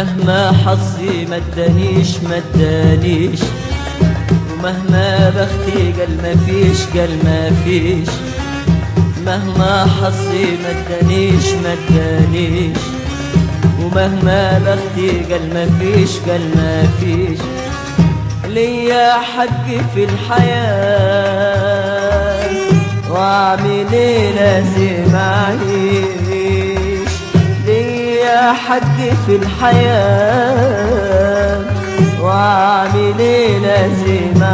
مهما حظي مدانيش مدانيش ومهما بختي قال مفيش قال مفيش مهما حظي مدانيش مدانيش ومهما بختي قال مفيش قال مفيش ليا حق في الحياة واعمل ايه لازم اعيش ليا حق في الحياة واعمل ايه لازم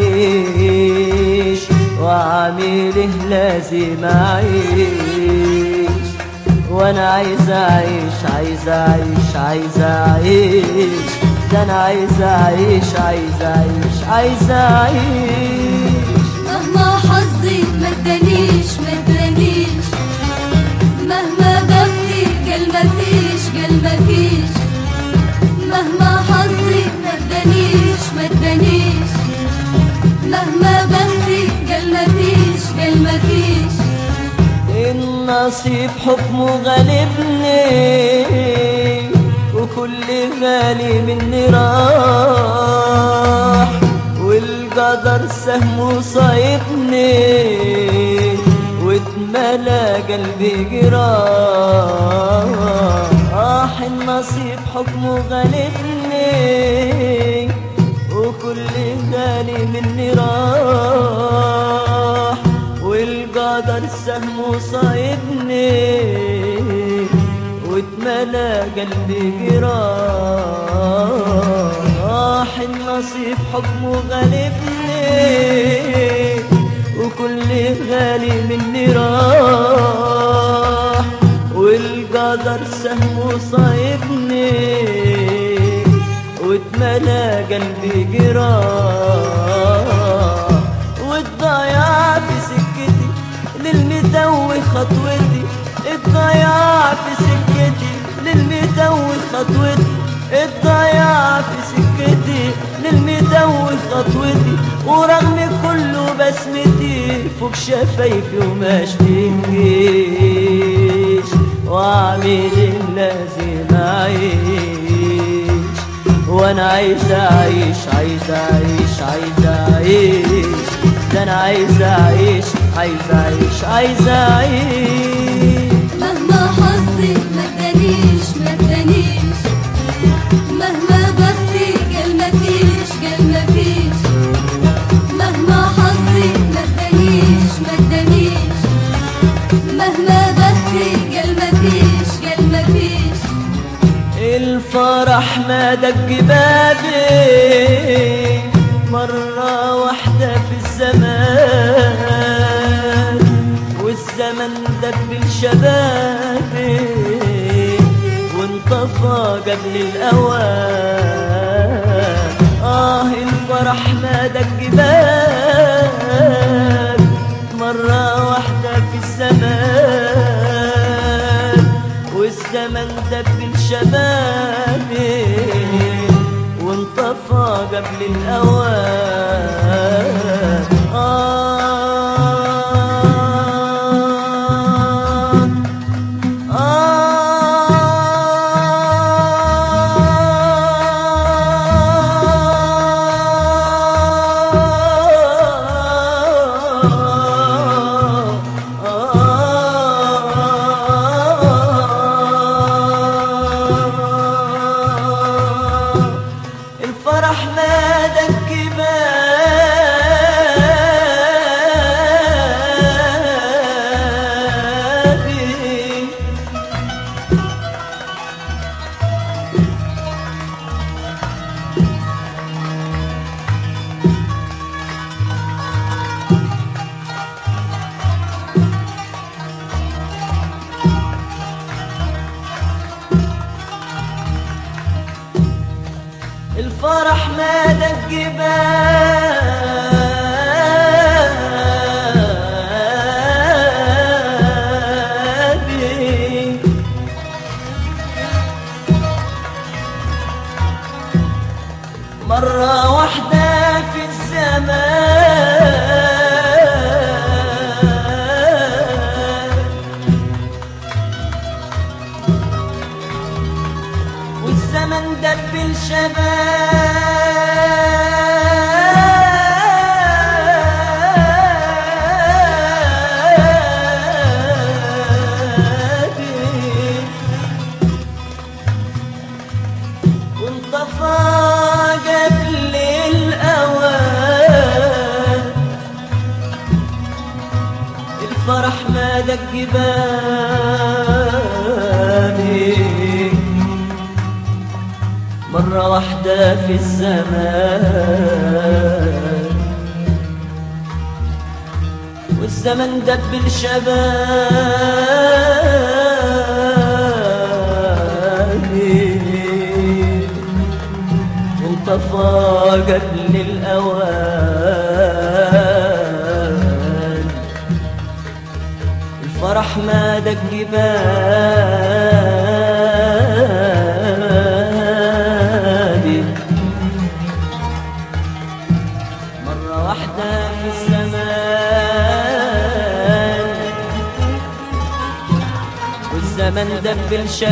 اعيش واعمل ايه لازم اعيش وانا عايز اعيش عايز اعيش عايز اعيش ده انا عايز اعيش عايز اعيش عايز اعيش مهما حظي مدانيش مدانيش مهما بختي قال مفيش قال مفيش مهما حظي مدانيش مدانيش مهما بختي قال مفيش قال مفيش النصيب حكمه غالبني وكل غالي مني راح والقدر سهمه صايبني واتملى قلبي جراح النصيب حكمه غالبني وكل غالي مني راح والقدر سهمه صايبني واتملى قلبي جراح النصيب حكمه غالبني وكل غالي مني راح والقدر سهمه صايبني واتملى قلبي جراح والضياع في سكتي للمتوه خطوتي الضياع في سكتي للمتوه خطوتي الضياع في سكتي للمتوه خطوتي ورغم كله بسمتي فوق شفايفي وما اشتكيش واعمل اللازم اعيش وانا عايز اعيش عايز اعيش عايز اعيش ده انا عايز اعيش عايز اعيش عايز اعيش مهما حظي مدانيش مدانيش مهما بختي قال مفيش قال مفيش مهما حظي مدانيش مدانيش مهما بختي قال مفيش قال مفيش الفرح ما دق بابي مرة واحدة في الزمان والزمن دق شبابي وانطفى قبل الأوان آه الفرح ما دق باب مرة واحدة في الزمان والزمن دب شبابي وانطفى قبل الأوان آه الفرح ما دك بابي الفرح ما دق بابي مرة واحدة في الزمان والزمن والزمن دب الشباب وانطفى قبل الأوان الفرح ما دق بابي مرة واحدة في الزمان والزمن دب الشباب وانطفى قبل الأوان الفرح ما دق بابي مرة واحدة في الزمان والزمن دب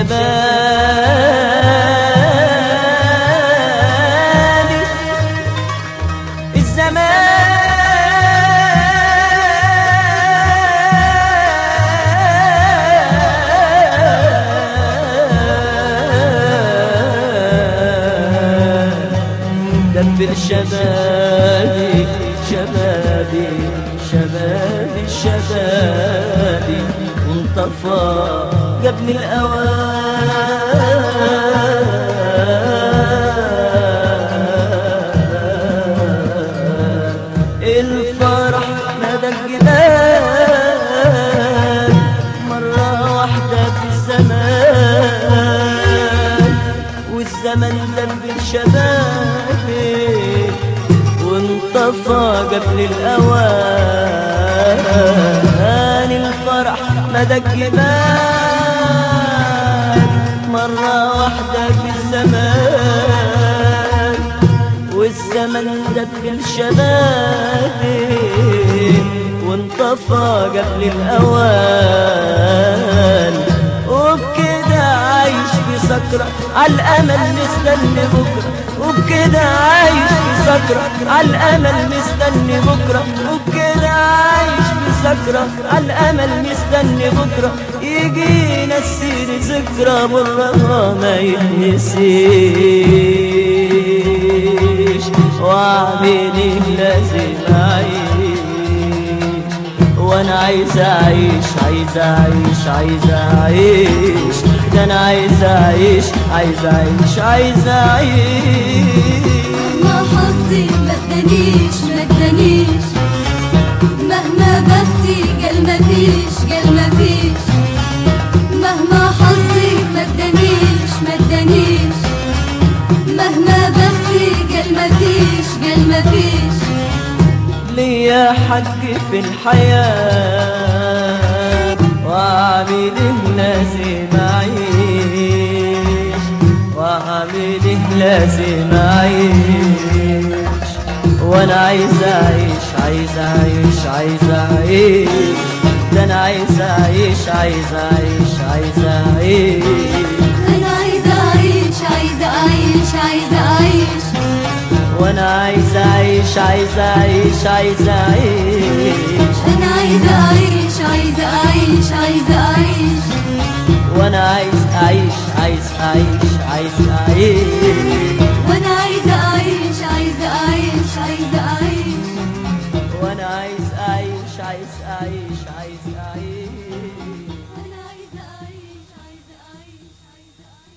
الشباب الزمان دبر شبابي شبابي شبابي شبابي وانطفى قبل الأوان الفرح ما دق باب مرة واحدة في الزمان والزمن لم الشباب وانطفى قبل الأوان الفرح ما دق باب مرة واحدة في الزمان والزمن دب الشباب وانطفى قبل الأوان وبكده عايش في سكرة عالأمل مستني بكرة وبكده عايش في سكرة عالأمل مستني بكرة وبكده عايش في سكرة عالأمل مستني بكرة يجينا السير ذكرى مرة ما يتنسيش وعملي لازم أعيش وانا عايز اعيش عايز اعيش عايز اعيش ده انا عايز اعيش عايز اعيش عايز اعيش مهما حظي ما ادانيش ما ادانيش مهما بختي قال ما فيش قال ما فيش مهما حظي ما ادانيش ما ادانيش مهما بختي قال ما فيش قال ما فيش ليا حق في الحياة وعامله لازم أعيش وعامله لازم أعيش وأنا عايز أعيش عايز أعيش عايز أعيش ده أنا عايز أعيش عايز أعيش عايز أعيش انا عايزه اعيش عايزه اعيش عايزه اعيش وانا عايز اعيش عايز اعيش عايز اعيش انا عايزه اعيش عايزه اعيش عايزه اعيش وانا عايز اعيش عايز اعيش عايز اعيش